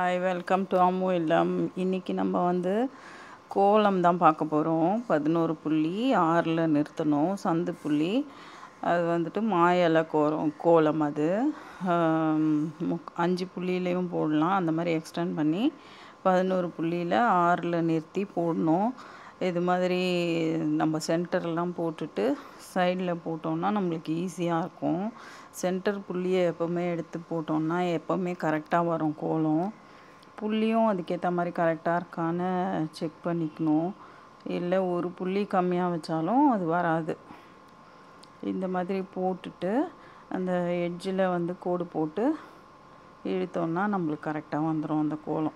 hi welcome to Ammu இல்லம் இன்றைக்கி நம்ம வந்து கோலம் தான் பார்க்க போகிறோம் பதினோரு புள்ளி ஆறில் நிறுத்தணும் சந்து புள்ளி அது வந்துட்டு மாயலை கோரம் கோலம் அது ஆம், முக் அஞ்சு புள்ளியிலையும் போடலாம் அந்த மாதிரி எக்ஸ்டெண்ட் பண்ணி பதினோரு புள்ளியில் ஆறில் நிறுத்தி போடணும் இது மாதிரி நம்ம சென்டர்லாம் போட்டுட்டு சைடில் போட்டோம்னா நம்மளுக்கு ஈஸியாக இருக்கும் சென்டர் புள்ளியை எப்போவுமே எடுத்து போட்டோம்னா எப்போவுமே கரெக்டாக வரும் கோலம் புள்ளியும் அதுக்கேற்ற மாதிரி கரெக்டாக இருக்கான்னு செக் பண்ணிக்கணும் இல்லை ஒரு புள்ளி கம்மியாக வச்சாலும் அது வராது இந்த மாதிரி போட்டுட்டு அந்த எட்ஜில் வந்து கோடு போட்டு இழுத்தோம்னா நம்மளுக்கு கரெக்டாக வந்துடும் அந்த கோலம்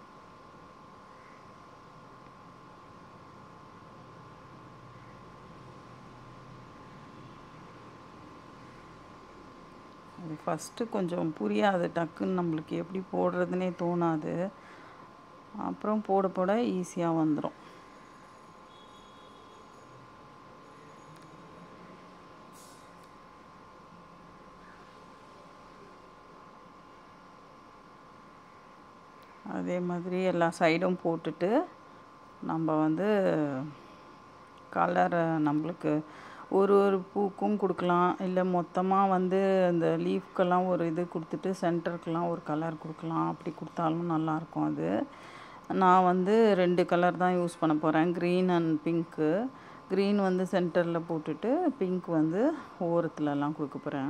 அது ஃபஸ்ட்டு கொஞ்சம் புரியாது டக்குன்னு நம்மளுக்கு எப்படி போடுறதுனே தோணாது அப்புறம் போட போட ஈஸியாக வந்துடும் அதே மாதிரி எல்லா சைடும் போட்டுட்டு நம்ம வந்து கலரை நம்மளுக்கு ஒரு ஒரு பூக்கும் கொடுக்கலாம் இல்லை மொத்தமாக வந்து இந்த லீஃப்க்கெல்லாம் ஒரு இது கொடுத்துட்டு சென்டருக்கெல்லாம் ஒரு கலர் கொடுக்கலாம் அப்படி கொடுத்தாலும் நல்லாயிருக்கும் அது நான் வந்து ரெண்டு கலர் தான் யூஸ் பண்ண போகிறேன் க்ரீன் அண்ட் பிங்க்கு க்ரீன் வந்து சென்டரில் போட்டுட்டு பிங்க் வந்து ஓரத்துலலாம் கொடுக்க போகிறேன்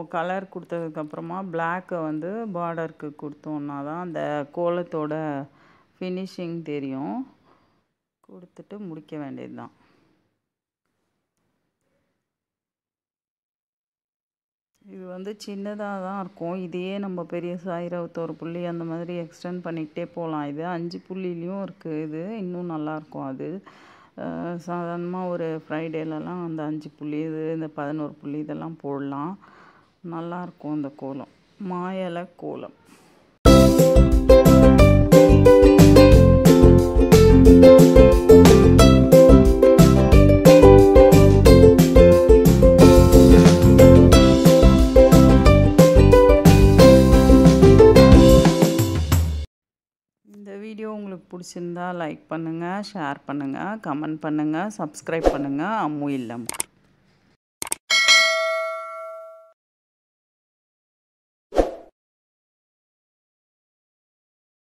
கலர் கொடுத்ததுக்கப்புறமா பிளாக்கை வந்து பார்டருக்கு கொடுத்தோன்னா தான் அந்த கோலத்தோட ஃபினிஷிங் தெரியும் கொடுத்துட்டு முடிக்க வேண்டியது தான் இது வந்து சின்னதாக தான் இருக்கும் இதையே நம்ம பெரியசாக இருபத்தோரு புள்ளி அந்த மாதிரி எக்ஸ்டெண்ட் பண்ணிக்கிட்டே போகலாம் இது அஞ்சு புள்ளிலையும் இருக்குது இது இன்னும் நல்லாயிருக்கும் அது சாதாரணமாக ஒரு ஃப்ரைடேலலாம் அந்த அஞ்சு புள்ளி இது இந்த பதினோரு புள்ளி இதெல்லாம் போடலாம் நல்லாயிருக்கும் இந்த கோலம் மாயலை கோலம் இந்த வீடியோ உங்களுக்கு பிடிச்சிருந்தா லைக் பண்ணுங்கள் ஷேர் பண்ணுங்கள் கமெண்ட் பண்ணுங்கள் சப்ஸ்கிரைப் பண்ணுங்கள் அம்மு இல்லம்